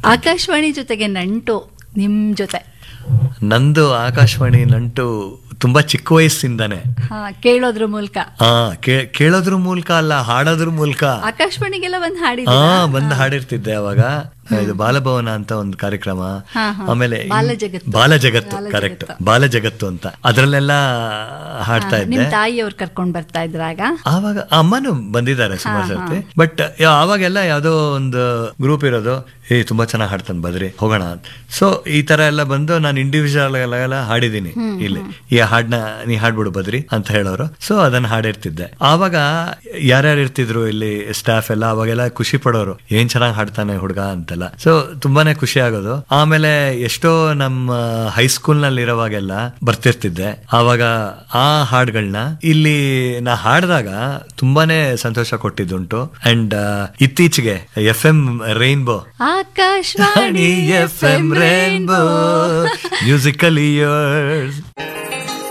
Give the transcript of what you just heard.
ಆಕಾಶವಾಣಿ ಜೊತೆಗೆ ನಂಟು ನಿಮ್ ಜೊತೆ ನಂದು ಆಕಾಶವಾಣಿ ನಂಟು ತುಂಬಾ ಚಿಕ್ಕ ವಯಸ್ಸಿಂದಾನೆ ಹಾ ಕೇಳೋದ್ರ ಮೂಲಕ ಆ ಕೇ- ಕೇಳೋದ್ರ ಮೂಲಕ ಅಲ್ಲ ಹಾಡೋದ್ರ ಮೂಲಕ ಆಕಾಶವಾಣಿಗೆಲ್ಲ ಒಂದ್ ಹಾ ಹಾಡಿದ್ದೀರಾ ಬಂದು ಹಾಡಿರ್ತಿದ್ದೆ ಅವಾಗ ಇದು ಬಾಲಭವನ ಅಂತ ಒಂದು ಕಾರ್ಯಕ್ರಮ ಹಾ, ಹಾ. ಆಮೇಲೆ ಬಾಲಜಗತ್ತು. ಬಾಲಜಗತ್ತು ಬಾಲಜಗತ್ತು. ಕರೆಕ್ಟ್ ಬಾಲಜಗತ್ತು ಅಂತ ಅದ್ರಲ್ಲೆಲ್ಲ ಹಾಡ್ತಾ ನಿಮ್ ಇದ್ದೆ ತಾಯಿಯವ್ರು ಕರ್ಕೊಂಡ್ ಬರ್ತಾ ಇದ್ರಾಗ ಆವಾಗ ಅಮ್ಮನು ಬಂದಿದ್ದಾರೆ ಸುಮಾರು ಸರ್ತಿ ಬಟ್ ಆವಾಗೆಲ್ಲ ಯಾವ್ದೋ ಒಂದು ಗ್ರೂಪ್ ಇರೋದು ಏ ತುಂಬಾ ಚೆನ್ನಾಗಿ ಹಾಡ್ತಾನೆ ಬದ್ರಿ ಹೋಗೋಣ ಸೊ ಈ ತರ ಎಲ್ಲ ಬಂದು ನಾನು ಇಂಡಿವಿಜುವಲ್ ಎಲ್ಲ ಹಾಡಿದೀನಿ ಇಲ್ಲಿ ಈ ಹಾಡ್ನ ನೀ ಹಾಡ್ಬಿಡು ಬದ್ರಿ ಅಂತ ಹೇಳೋರು ಸೊ ಅದನ್ನ ಹಾಡಿರ್ತಿದ್ದೆ ಆವಾಗ ಯಾರ್ಯಾರು ಇರ್ತಿದ್ರು ಇಲ್ಲಿ ಸ್ಟಾಫ್ ಎಲ್ಲ ಅವಾಗೆಲ್ಲ ಖುಷಿ ಪಡೋರು ಏನ್ ಚೆನ್ನಾಗಿ ಹಾಡ್ತಾನೆ ಹುಡುಗ ಅಂತೆಲ್ಲ ಸೊ ತುಂಬಾನೇ ಖುಷಿ ಆಗೋದು ಆಮೇಲೆ ಎಷ್ಟೋ ನಮ್ಮ ಹೈಸ್ಕೂಲ್ ನಲ್ಲಿ ಇರೋವಾಗೆಲ್ಲ ಬರ್ತಿರ್ತಿದ್ದೆ ಆವಾಗ ಆ ಹಾಡ್ಗಳನ್ನ ಇಲ್ಲಿ ನಾ ಹಾಡಿದಾಗ ತುಂಬಾನೇ ಸಂತೋಷ ಕೊಟ್ಟಿದ್ದುಂಟು ಅಂಡ್ ಇತ್ತೀಚೆಗೆ F M rainbow Akashvani F M rainbow musical years